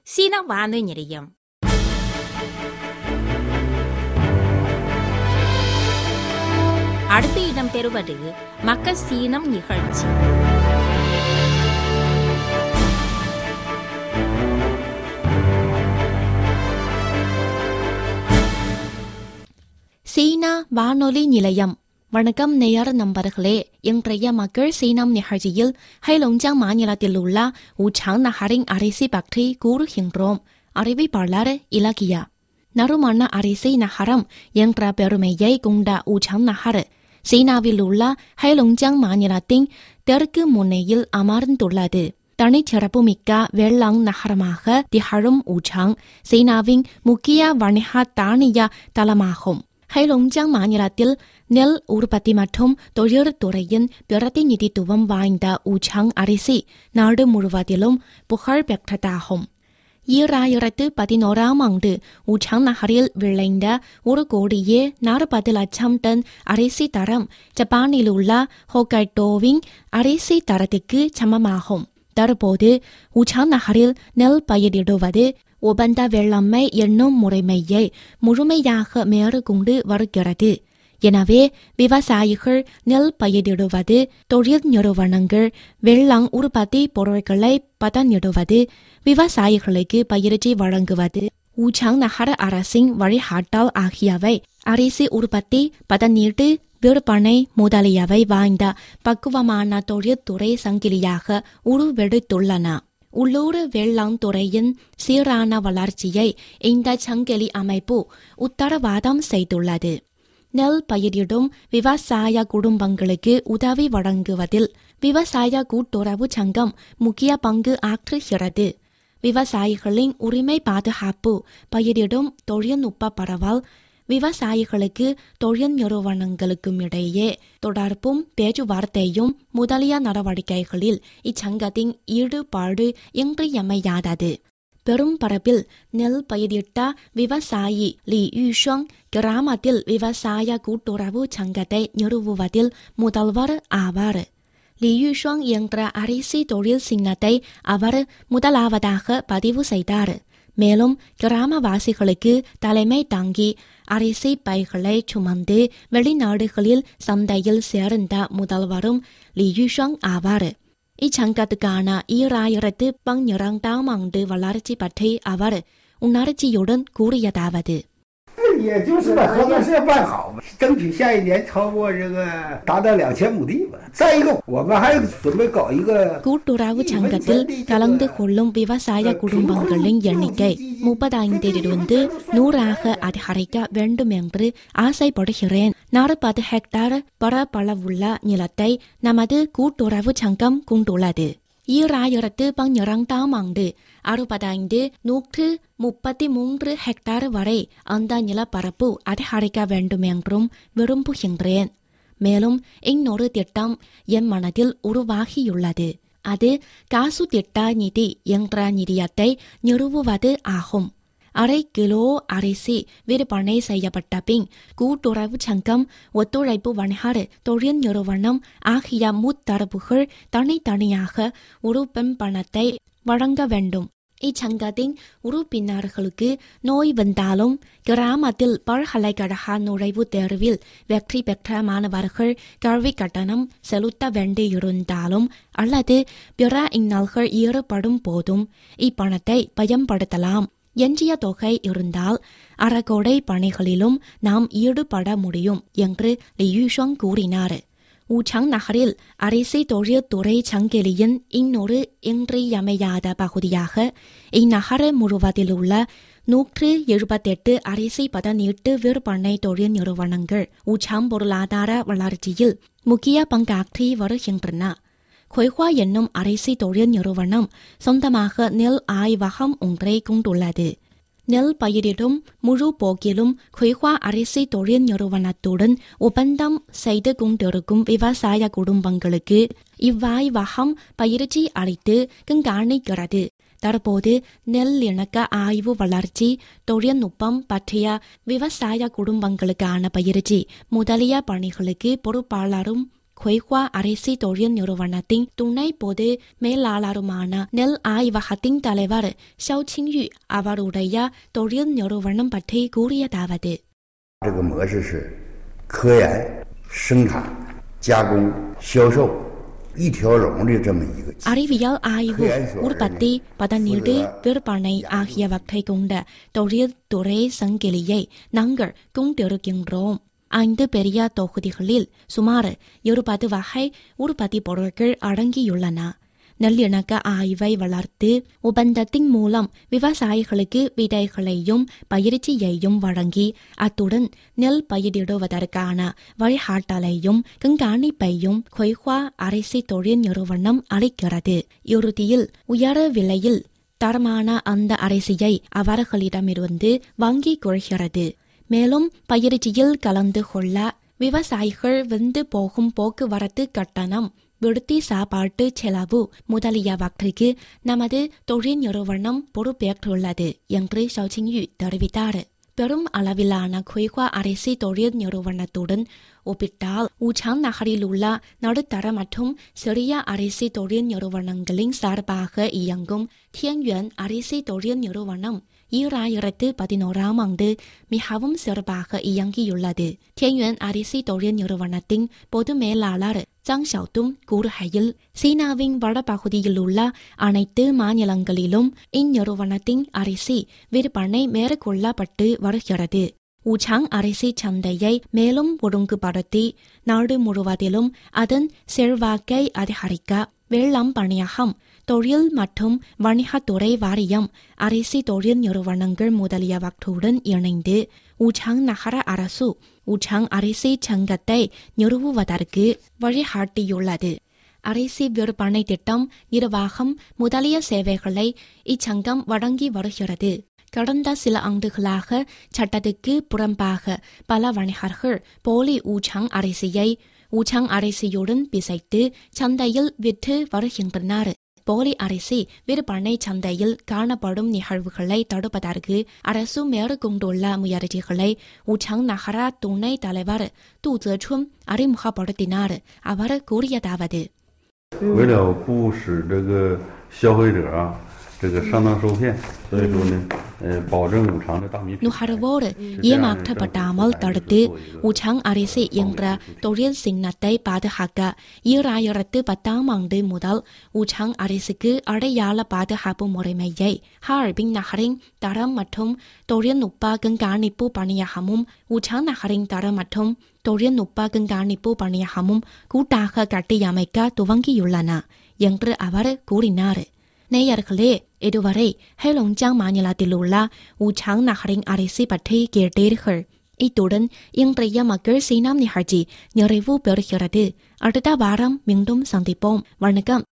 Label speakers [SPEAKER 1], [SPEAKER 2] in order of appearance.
[SPEAKER 1] சீன வானொலி நிலையம் அடுத்து இடம்பெறுவது மக்கள் சீனம் நிகழ்ச்சி
[SPEAKER 2] சீனா வானொலி நிலையம் வணக்கம் நேயர் நண்பர்களே இன்றைய மக்கள் சீனம் நிகழ்ச்சியில் ஹைலோங்ஜாங் மாநிலத்தில் உள்ள உச்சாங் நகரின் அரிசி பற்றி கூறுகின்றோம் அறிவிப்பாளர் இலக்கியா நறுமண அரிசி நகரம் என்ற பெருமையை கொண்ட உச்சாங் நகர் சீனாவில் உள்ள ஹைலோங்ஜாங் மாநிலத்தின் தெற்கு முனையில் அமர்ந்துள்ளது தனிச்சிறப்புமிக்க வேளாண் நகரமாக திகழும் உச்சாங் சீனாவின் முக்கிய வணிக தானிய தளமாகும் ஹைலோங்ஜாங் மாநிலத்தில் நெல் உற்பத்தி மற்றும் தொழில்துறையின் பிரதிநிதித்துவம் வாய்ந்த உச்சாங் அரிசி நாடு முழுவதிலும் புகழ் பெற்றதாகும் ஈராயிரத்து பதினோராம் ஆண்டு உச்சாங் நகரில் விளைந்த ஒரு கோடியே நாற்பது லட்சம் டன் அரிசி தரம் ஜப்பானில் உள்ள ஹோக்கைடோவின் அரிசி தரத்துக்கு சமமாகும் தற்போது உச்சாங் நகரில் நெல் பயிரிடுவது ஒப்பந்த வேளாண்மை என்னும் முறைமையை முழுமையாக மேற்கொண்டு வருகிறது எனவே விவசாயிகள் நெல் பயிரிடுவது தொழில் நிறுவனங்கள் வேளாண் உற்பத்தி பொருட்களை பதனிடுவது விவசாயிகளுக்கு பயிற்சி வழங்குவது ஊச்சாங் நகர அரசின் வழிகாட்டல் ஆகியவை அரிசி உற்பத்தி பதனீட்டு விற்பனை முதலியவை வாய்ந்த பக்குவமான தொழில்துறை சங்கிலியாக உருவெடுத்துள்ளன உள்ளூர் வேளாண் துறையின் சீரான வளர்ச்சியை இந்த சங்கிலி அமைப்பு உத்தரவாதம் செய்துள்ளது நெல் பயிரிடும் விவசாய குடும்பங்களுக்கு உதவி வழங்குவதில் விவசாய கூட்டுறவு சங்கம் முக்கிய பங்கு ஆற்றுகிறது விவசாயிகளின் உரிமை பாதுகாப்பு பயிரிடும் தொழில்நுட்ப பரவல் விவசாயிகளுக்கு தொழில் நிறுவனங்களுக்கும் இடையே தொடர்பும் பேச்சுவார்த்தையும் முதலிய நடவடிக்கைகளில் இச்சங்கத்தின் ஈடுபாடு இன்றியமையாதது பெரும் பரப்பில் நெல் பயிரிட்ட விவசாயி லி யூஷங் கிராமத்தில் விவசாய கூட்டுறவு சங்கத்தை நிறுவுவதில் முதல்வர் ஆவார் லி யூஷங் என்ற அரிசி தொழில் சின்னத்தை அவர் முதலாவதாக பதிவு செய்தார் மேலும் கிராமவாசிகளுக்கு தலைமை தாங்கி அரிசி பைகளை சுமந்து வெளிநாடுகளில் சந்தையில் சேர்ந்த முதல்வரும் லி யூஷங் ஆவார் இச்சங்கத்துக்கான ஈராயிரத்து பன்னிரண்டாம் ஆண்டு வளர்ச்சி பற்றி அவர் உணர்ச்சியுடன் கூறியதாவது
[SPEAKER 3] 也就是把合作社办好嘛，争取下一年超过这个达到两千亩地吧。再一个，我们还准备搞一个
[SPEAKER 2] கூட்டுறவு சங்கத்தில் கலந்து கொள்ளும் விவசாய குடும்பங்களின் எண்ணிக்கை முப்பத்தைந்திலிருந்து நூறாக அதிகரிக்க வேண்டும் என்று ஆசைப்படுகிறேன் நாற்பது ஹெக்டார் பரப்பளவுள்ள நிலத்தை நமது கூட்டுறவு சங்கம் கொண்டுள்ளது ஈராயிரத்து பன்னிரண்டாம் ஆண்டு அறுபத்தைந்து நூற்று முப்பத்தி மூன்று ஹெக்டார் வரை அந்த நிலப்பரப்பு அதிகரிக்க வேண்டும் என்றும் விரும்புகின்றேன் மேலும் இன்னொரு திட்டம் என் மனதில் உருவாகியுள்ளது அது காசு திட்ட நிதி என்ற நிதியத்தை நிறுவுவது ஆகும் அரை கிலோ அரிசி விற்பனை செய்யப்பட்ட பின் கூட்டுறவு சங்கம் ஒத்துழைப்பு வணிகர் தொழில் நிறுவனம் ஆகிய முத்தரப்புகள் தனித்தனியாக உறுப்பின் பணத்தை வழங்க வேண்டும் இச்சங்கத்தின் உறுப்பினர்களுக்கு நோய் வந்தாலும் கிராமத்தில் பல்கலைக்கழக நுழைவுத் தேர்வில் வெற்றி பெற்ற மாணவர்கள் கல்வி கட்டணம் செலுத்த வேண்டியிருந்தாலும் அல்லது பிற இன்னல்கள் ஏற்படும் போதும் இப்பணத்தை பயன்படுத்தலாம் எஞ்சிய தொகை இருந்தால் அறகொடை பணிகளிலும் நாம் ஈடுபட முடியும் என்று லியூஷங் கூறினார் ஊச்சாங் நகரில் அரிசி தொழில்துறை சங்கிலியின் இன்னொரு இன்றியமையாத பகுதியாக இந்நகர முழுவதிலுள்ள நூற்று எழுபத்தெட்டு அரிசி பதனீட்டு விற்பனை தொழில் நிறுவனங்கள் ஊச்சாங் பொருளாதார வளர்ச்சியில் முக்கிய பங்காற்றி வருகின்றன கொய்ஹா என்னும் அரிசி தொழில் நிறுவனம் சொந்தமாக நெல் ஆய்வகம் ஒன்றை கொண்டுள்ளது நெல் பயிரிடும் முழு போக்கிலும் கொய்ஹா அரிசி தொழில் நிறுவனத்துடன் ஒப்பந்தம் செய்து கொண்டிருக்கும் விவசாய குடும்பங்களுக்கு இவ்வாய்வகம் பயிற்சி அளித்து கண்காணிக்கிறது தற்போது நெல் இணக்க ஆய்வு வளர்ச்சி தொழில்நுட்பம் பற்றிய விவசாய குடும்பங்களுக்கான பயிற்சி முதலிய பணிகளுக்கு பொறுப்பாளரும் கொய்ஹுவா அரிசி தொழில் நிறுவனத்தின் துணை பொது மேலாளருமான நெல் ஆய்வகத்தின் தலைவர் ஷவ் சிங்யூ அவருடைய தொழில் நிறுவனம் பற்றி கூறியதாவது
[SPEAKER 3] 这个模式是科研、生产、加工、销售一条龙的这么一个企业。
[SPEAKER 2] அறிவியல் ஆய்வு உற்பத்தி பதனீடு விற்பனை ஆகியவற்றை கொண்ட தொழில்துறை சங்கிலியை நாங்கள் கொண்டிருக்கின்றோம் ஐந்து பெரிய தொகுதிகளில் சுமார் இருபது வகை உற்பத்தி பொருட்கள் அடங்கியுள்ளன நல்லிணக்க ஆய்வை வளர்த்து ஒப்பந்தத்தின் மூலம் விவசாயிகளுக்கு விதைகளையும் பயிற்சியையும் வழங்கி அத்துடன் நெல் பயிரிடுவதற்கான வழிகாட்டலையும் கண்காணிப்பையும் கொய்ஹுவா அரிசி தொழில் நிறுவனம் அளிக்கிறது இறுதியில் உயர விலையில் தரமான அந்த அரிசியை அவர்களிடமிருந்து வாங்கிக் கொள்கிறது மேலும் பயிற்சியில் கலந்து கொள்ள விவசாயிகள் வந்து போகும் போக்குவரத்து கட்டணம் விடுதி சாப்பாட்டு செலவு முதலியவற்றிற்கு நமது தொழில் நிறுவனம் பொறுப்பேற்றுள்ளது என்று ஷவுச்சிங்யூ தெரிவித்தார் பெரும் அளவிலான கொய்ஹுவா அரிசி தொழில் நிறுவனத்துடன் ஒப்பிட்டால் ஊச்சாங் நகரில் உள்ள நடுத்தர மற்றும் சிறிய அரிசி தொழில் நிறுவனங்களின் சார்பாக இயங்கும் தியன்யுன் அரிசி தொழில் நிறுவனம் ஈராயிரத்து பதினோராம் ஆண்டு மிகவும் சிறப்பாக இயங்கியுள்ளது தியன்யுன் அரிசி தொழில் நிறுவனத்தின் பொது மேலாளர் ஜாங் ஷவுதும் கூறுகையில் சீனாவின் வடபகுதியில் உள்ள அனைத்து மாநிலங்களிலும் இந்நிறுவனத்தின் அரிசி விற்பனை மேற்கொள்ளப்பட்டு வருகிறது ஊச்சாங் அரிசி சந்தையை மேலும் ஒழுங்குபடுத்தி நாடு முழுவதிலும் அதன் செல்வாக்கை அதிகரிக்க வேளாண் பணியகம் தொழில் மற்றும் வணிகத்துறை வாரியம் அரிசி தொழில் நிறுவனங்கள் முதலியவற்றுடன் இணைந்து ஊச்சாங் நகர அரசு ஊச்சாங் அரிசி சங்கத்தை நிறுவுவதற்கு வழிகாட்டியுள்ளது அரிசி விற்பனை திட்டம் நிர்வாகம் முதலிய சேவைகளை இச்சங்கம் வழங்கி வருகிறது கடந்த சில ஆண்டுகளாக சட்டத்துக்கு புறம்பாக பல வணிகர்கள் போலி ஊச்சாங் அரிசியை ஊச்சாங் அரிசியுடன் பிசைத்து சந்தையில் விற்று வருகின்றனர் போலி அரிசி விற்பனை சந்தையில் காணப்படும் நிகழ்வுகளை தடுப்பதற்கு அரசு மேற்கொண்டுள்ள முயற்சிகளை ஊச்சாங் நகர துணை தலைவர் து ஜெச்சுன் அறிமுகப்படுத்தினார் அவர் கூறியதாவது
[SPEAKER 4] 为了不使这个消费者啊这个上当受骗，所以说呢，呃，保证五常的大米品牌。
[SPEAKER 2] நுகர்வோர் ஏமாற்றப்படாமல் தடுத்து உச்சாங் அரிசி என்ற தொழில் சின்னத்தை பாதுகாக்க ஈராயிரத்து பத்தாம் ஆண்டு முதல் உச்சாங் அரிசிக்கு அடையாள பாதுகாப்பு முறைமையை ஹார்பின் நகரின் தரம் மற்றும் தொழில்நுட்ப கண்காணிப்பு பணியகமும் உச்சாங் நகரின் தரம் மற்றும் தொழில்நுட்ப கண்காணிப்பு பணியகமும் கூட்டாக கட்டியமைக்க துவங்கியுள்ளன என்று அவர் கூறினார் நேயர்களே இதுவரை ஹேலோங்ஜாங் மாநிலத்தில் உள்ள ஊச்சாங் நகரின் அரிசி பற்றி கேட்டீர்கள் இத்துடன் இன்றைய மக்கள் சீனாம் நிகழ்ச்சி நிறைவு பெறுகிறது அடுத்த வாரம் மீண்டும் சந்திப்போம் வணக்கம்